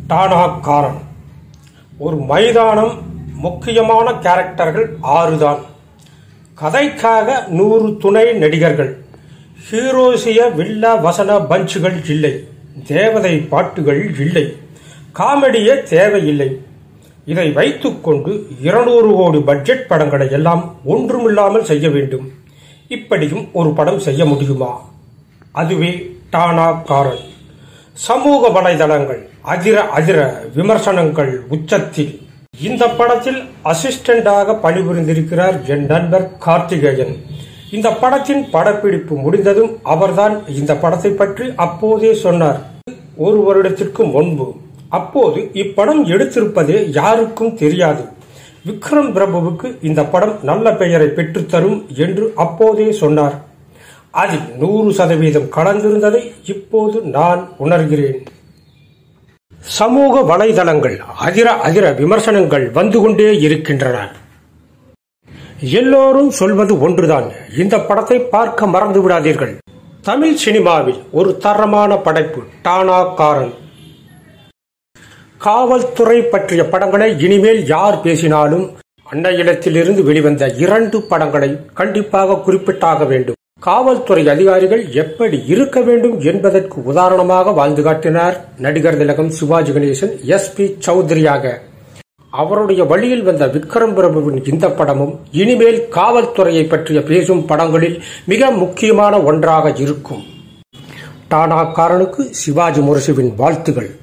டானாக்காரன் ஒரு மைதானம் முக்கியமான கேரக்டர்கள் ஆறுதான் கதைக்காக நூறு துணை நடிகர்கள் ஹீரோசிய வில்ல வசன பஞ்சுகள் இல்லை தேவதை பாட்டுகள் இல்லை காமெடியே தேவையில்லை இதை வைத்துக்கொண்டு இருநூறு கோடி பட்ஜெட் படங்களை எல்லாம் ஒன்றுமில்லாமல் செய்ய வேண்டும் இப்படியும் ஒரு படம் செய்ய முடியுமா அதுவே டானாக்காரன் சமூக வலைதளங்கள் அதிர அதிர விமர்சனங்கள் உச்சத்தில் இந்த படத்தில் அசிஸ்டண்டாக பணிபுரிந்திருக்கிறார் என் நண்பர் கார்த்திகேயன் இந்த படத்தின் படப்பிடிப்பு முடிந்ததும் அவர்தான் இந்த படத்தை பற்றி அப்போதே சொன்னார் ஒரு வருடத்திற்கு முன்பு அப்போது இப்படம் எடுத்திருப்பதே யாருக்கும் தெரியாது விக்ரம் பிரபுவுக்கு இந்த படம் நல்ல பெயரை பெற்றுத்தரும் என்று அப்போதே சொன்னார் அதில் நூறு சதவீதம் கலந்திருந்ததை இப்போது நான் உணர்கிறேன் சமூக வலைதளங்கள் அதிர அதிர விமர்சனங்கள் வந்து கொண்டே இருக்கின்றன எல்லோரும் சொல்வது ஒன்றுதான் இந்த படத்தை பார்க்க மறந்து விடாதீர்கள் தமிழ் சினிமாவில் ஒரு தரமான படைப்பு டானாக்காரன் காவல்துறை பற்றிய படங்களை இனிமேல் யார் பேசினாலும் அன்னையிடத்திலிருந்து வெளிவந்த இரண்டு படங்களை கண்டிப்பாக குறிப்பிட்டாக வேண்டும் காவல்துறை அதிகாரிகள் எப்படி இருக்க வேண்டும் என்பதற்கு உதாரணமாக வாழ்ந்து காட்டினார் நடிகர் திலகம் சிவாஜி கணேசன் எஸ் பி சௌத்ரியாக அவருடைய வழியில் வந்த விக்ரம் பிரபுவின் இந்த படமும் இனிமேல் காவல்துறையை பற்றிய பேசும் படங்களில் மிக முக்கியமான ஒன்றாக இருக்கும் டானாக்காரனுக்கு சிவாஜி முரசுவின் வாழ்த்துகள்